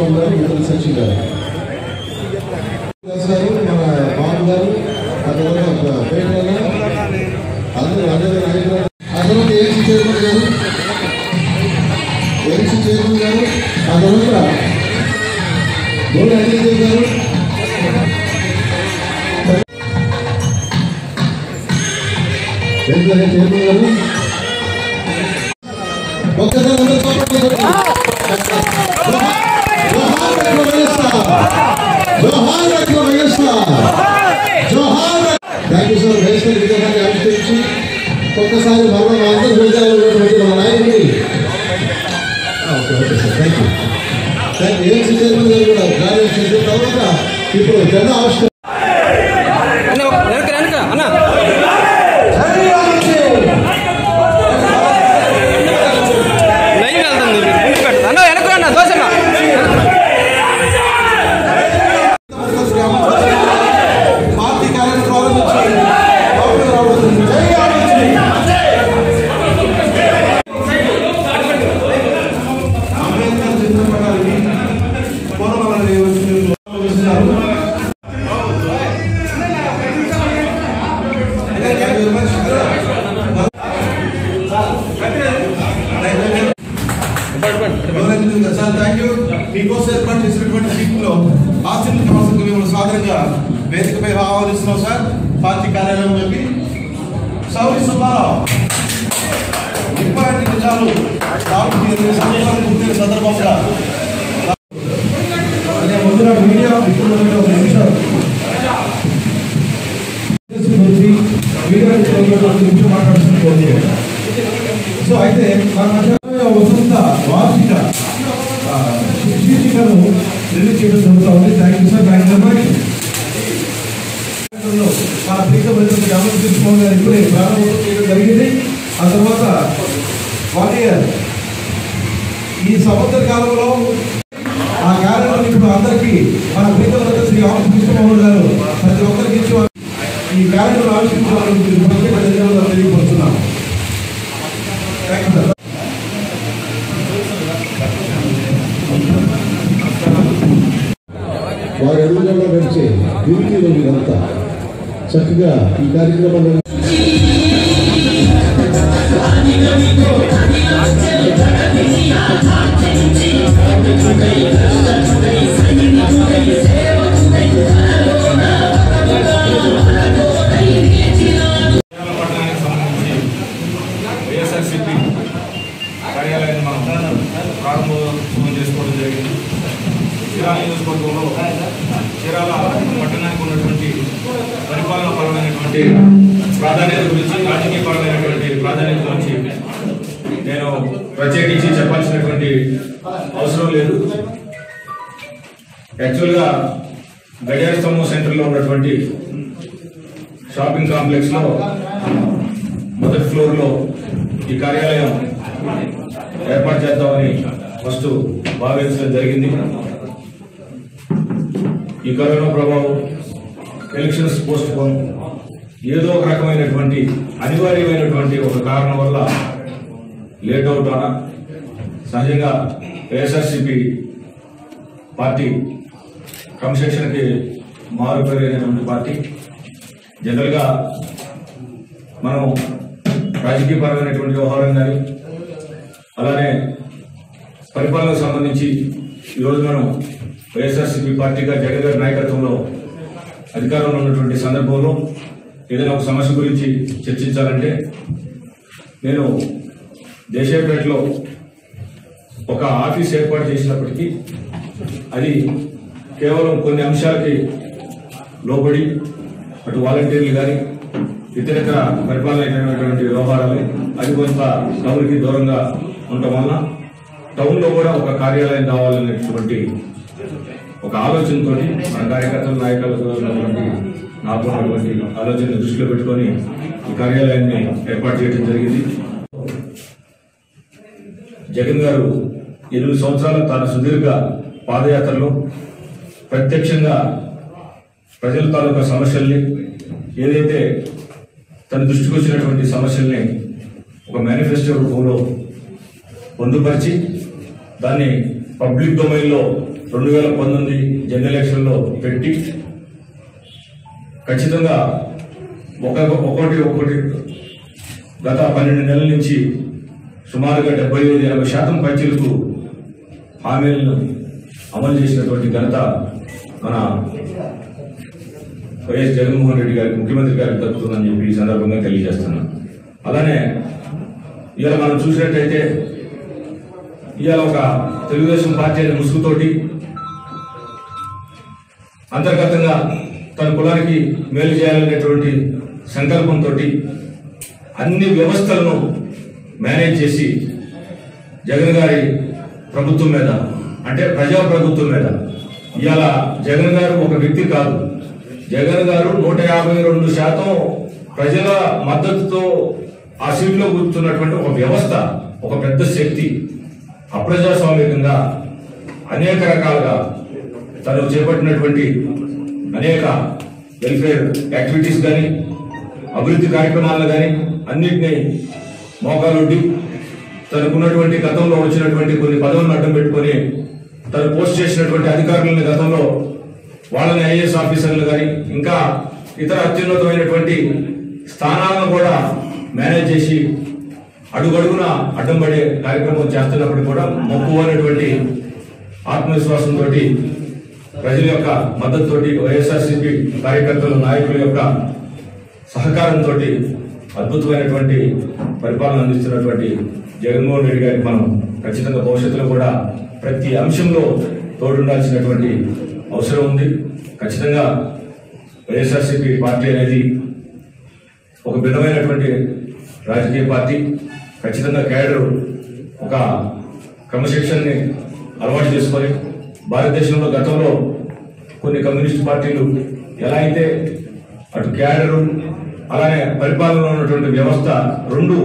బాబు గారు ఇతర సచి గారు దాస్ గారు మన బాబు గారు ఆ తర్వాత పేట అందరూ అందరూ నాయకులు ఆ తర్వాత ఏసీ చైర్మన్ గారు ఏసీ చైర్మన్ గారు ఆ తర్వాత గోడ అనిల్ గారు వెంకయ్య చైర్మన్ గారు ఒక్కసారి అందరూ చప్పట్లు కొట్టండి. జోహార్ అట్ల వైఎస్ఆర్ జోహార్ అట్ల వైఎస్ఆర్ జోహార్ థ్యాంక్ యూ సార్ వైఎస్ఆర్ విగ్రహాన్ని ఆవిష్కరించి ఒక్కసారి మరణ మా అందరి హృదయాల్లో ఉన్నటువంటి మన నాయకుడిని okay okay sir thank you thank you AMC chairman గారు కూడా కార్యం చేసిన తర్వాత ఇప్పుడు జెండా ఆవిష్కరణ అన్న వెనక వెనక అన్న లైన్ వెళ్తుంది మీరు ముందుకు పెట్టండి. అన్న వెనక అన్న దోశ పార్టీ కార్యక్రమాల నుంచి లోపలికి రావడం జై ఆలోచన అంబేద్కర్ చిత్రపటానికి పూర్వమని వచ్చిన సార్ థ్యాంక్ యూ మీకోసం ఏర్పాటు చేసినటువంటి సీట్లో ఆశీర్వదించవలసింది మిమ్మల్ని సాధారణంగా వేదికపై ఆహ్వానిస్తున్నాం సార్ పార్టీ కార్యాలయంలోకి సౌరి సుబ్బారావు ఇప్పటి నిజాలు నాకు ఇరవై సంవత్సరాలు పూర్తయిన సందర్భంగా అదే ముందుగా మీడియా ఇప్పుడు ఉన్నటువంటి ఒక నిమిషం గురించి మీడియా మిత్రులతో ఒక నిమిషం మాట్లాడుతున్న కోరుతున్నాను. సో అయితే మన మధ్య వసంత వార్షిక ఆ, శీర్షికను రిలీజ్ చేయడం జరుగుతూ ఉంది thank you sir thank you much మన ప్రీతమైనటువంటి అమలు తీసుకోవడం గారు ఇప్పుడే ప్రారంభం చేయడం జరిగింది ఆ తర్వాత వన్ ఇయర్ ఈ సంవత్సర కాలంలో ఆ కార్యక్రమం ఇప్పుడు అందరికీ మన ప్రీతమైన శ్రీ ఆఫ్ కృష్ణమోహన్ గారు ప్రతి ఒక్కరికి ఇచ్చి ఈ కార్యక్రమం ఆవిష్కరించాలని ప్రత్యేక ధన్యవాదాలు తెలియపరుస్తున్నాం థ్యాంక్ యూ సార్ వారి అడుగులలో నడిచే డ్యూటీలో మీరంతా చక్కగా ఈ కార్యక్రమంలో పట్టణానికి సంబంధించి వైఎస్ఆర్సీపీ కార్యాలయాన్ని మనం ప్రారంభోత్సవం చేసుకోవడం జరిగింది చీరాల నియోజకవర్గంలో చీరాల పట్టణానికి ఉన్నటువంటి పరిపాలన పరమైనటువంటి ప్రాధాన్యత గురించి రాజకీయ పరమైనటువంటి ప్రాధాన్యత గురించి నేను ప్రత్యేకించి చెప్పాల్సినటువంటి అవసరం లేదు యాక్చువల్గా గడియార స్తంభం సెంటర్లో ఉన్నటువంటి షాపింగ్ కాంప్లెక్స్ లో మొదటి ఫ్లోర్ లో ఈ కార్యాలయం ఏర్పాటు చేద్దామని ఫస్ట్ భావించడం జరిగింది ఈ కరోనా ప్రభావం ఎలక్షన్స్ పోస్ట్ పోన్ ఏదో ఒక రకమైనటువంటి అనివార్యమైనటువంటి ఒక కారణం వల్ల లేట్ అవుట్ అన సహజంగా వైఎస్ఆర్సిపి పార్టీ క్రమశిక్షణకి మారుపేరైనటువంటి పార్టీ జనరల్ గా మనం రాజకీయ పరమైనటువంటి వ్యవహారం కానీ అలానే పరిపాలనకు సంబంధించి ఈరోజు మనం వైఎస్ఆర్సీపీ పార్టీగా జగన్ గారి నాయకత్వంలో అధికారంలో ఉన్నటువంటి సందర్భంలో ఏదైనా ఒక సమస్య గురించి చర్చించాలంటే నేను దేశపేటలో ఒక ఆఫీస్ ఏర్పాటు చేసినప్పటికీ అది కేవలం కొన్ని అంశాలకి లోబడి అటు వాలంటీర్లు కానీ ఇతరత్ర పరిపాలనటువంటి వ్యవహారాలు అది కొంత టౌన్కి దూరంగా ఉండటం వలన టౌన్లో కూడా ఒక కార్యాలయం కావాలనేటువంటి ఒక ఆలోచనతో మన కార్యకర్తల నాయకులతో ఉన్నటువంటి నాకు ఉన్నటువంటి ఆలోచన దృష్టిలో పెట్టుకొని ఈ కార్యాలయాన్ని ఏర్పాటు చేయడం జరిగింది జగన్ గారు ఎనిమిది సంవత్సరాల తన సుదీర్ఘ పాదయాత్రలో ప్రత్యక్షంగా ప్రజల తాలూకా సమస్యల్ని ఏదైతే తన దృష్టికి వచ్చినటువంటి సమస్యల్ని ఒక మేనిఫెస్టో రూపంలో పొందుపరిచి దాన్ని పబ్లిక్ డొమైన్లో రెండు వేల పంతొమ్మిది జనరల్ ఎలక్షన్లో పెట్టి ఖచ్చితంగా ఒక ఒకటి ఒకటి గత పన్నెండు నెలల నుంచి సుమారుగా డెబ్బై ఐదు ఎనభై శాతం పైచీలకు హామీలను అమలు చేసినటువంటి ఘనత మన వైఎస్ జగన్మోహన్ రెడ్డి గారికి ముఖ్యమంత్రి గారికి దక్కుతుందని చెప్పి ఈ సందర్భంగా తెలియజేస్తున్నాను అలానే ఇవాళ మనం చూసినట్టయితే ఇవాళ ఒక తెలుగుదేశం పార్టీ అనే ముసుగుతోటి అంతర్గతంగా తన కులానికి మేలు చేయాలనేటువంటి సంకల్పంతో అన్ని వ్యవస్థలను మేనేజ్ చేసి జగన్ గారి ప్రభుత్వం మీద అంటే ప్రజా ప్రభుత్వం మీద ఇవాళ జగన్ గారు ఒక వ్యక్తి కాదు జగన్ గారు నూట యాభై రెండు శాతం ప్రజల మద్దతుతో ఆ సీట్లో కూర్చున్నటువంటి ఒక వ్యవస్థ ఒక పెద్ద శక్తి అప్రజాస్వామికంగా అనేక రకాలుగా తను చేపట్టినటువంటి అనేక వెల్ఫేర్ యాక్టివిటీస్ కానీ అభివృద్ధి కార్యక్రమాలను కానీ అన్నింటినీ మోకాలుడ్డి తనకున్నటువంటి గతంలో వచ్చినటువంటి కొన్ని పదవులను అడ్డం పెట్టుకొని తను పోస్ట్ చేసినటువంటి అధికారులని గతంలో వాళ్ళని ఐఏఎస్ ఆఫీసర్లు కానీ ఇంకా ఇతర అత్యున్నతమైనటువంటి స్థానాలను కూడా మేనేజ్ చేసి అడుగడుగున అడ్డం పడే కార్యక్రమం చేస్తున్నప్పుడు కూడా మక్కువ అనేటువంటి ఆత్మవిశ్వాసంతో ప్రజల యొక్క మద్దతుతోటి వైఎస్ఆర్సీపీ కార్యకర్తలు నాయకుల యొక్క సహకారంతో అద్భుతమైనటువంటి పరిపాలన అందిస్తున్నటువంటి జగన్మోహన్ రెడ్డి గారికి మనం ఖచ్చితంగా భవిష్యత్తులో కూడా ప్రతి అంశంలో తోడుండాల్సినటువంటి అవసరం ఉంది ఖచ్చితంగా వైఎస్ఆర్సీపీ పార్టీ అనేది ఒక భిన్నమైనటువంటి రాజకీయ పార్టీ ఖచ్చితంగా క్యాడర్ ఒక క్రమశిక్షణని అలవాటు చేసుకొని భారతదేశంలో గతంలో కొన్ని కమ్యూనిస్ట్ పార్టీలు ఎలా అయితే అటు క్యాడరు అలానే పరిపాలనలో ఉన్నటువంటి వ్యవస్థ రెండు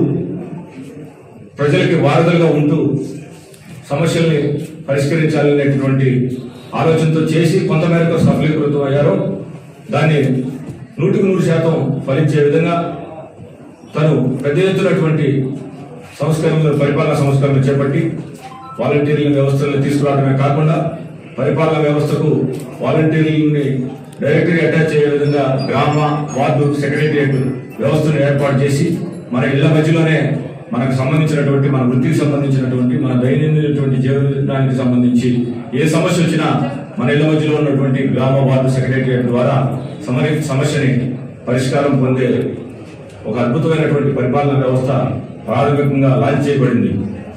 ప్రజలకి వారధులుగా ఉంటూ సమస్యల్ని పరిష్కరించాలనేటువంటి ఆలోచనతో చేసి కొంతమేరకు సఫలీకృతం అయ్యారో దాన్ని నూటికి నూరు శాతం ఫలించే విధంగా తను పెద్ద ఎత్తునటువంటి సంస్కరణలు పరిపాలనా సంస్కరణలు చేపట్టి వాలంటీర్ల వ్యవస్థలను తీసుకురావడమే కాకుండా పరిపాలనా వ్యవస్థకు వాలంటీర్లని డైరెక్టరీ అటాచ్ అయ్యే విధంగా గ్రామ వార్డు సెక్రటరియట్ వ్యవస్థను ఏర్పాటు చేసి మన ఇళ్ల మధ్యలోనే మనకు సంబంధించినటువంటి మన వృత్తికి సంబంధించినటువంటి మన దైనందినటువంటి జీవనానికి సంబంధించి ఏ సమస్య వచ్చినా మన ఇళ్ల మధ్యలో ఉన్నటువంటి గ్రామ వార్డు సెక్రటరియట్ ద్వారా సమరి సమస్యని పరిష్కారం పొందే ఒక అద్భుతమైనటువంటి పరిపాలనా వ్యవస్థ ప్రాథమికంగా లాంచ్ చేయబడింది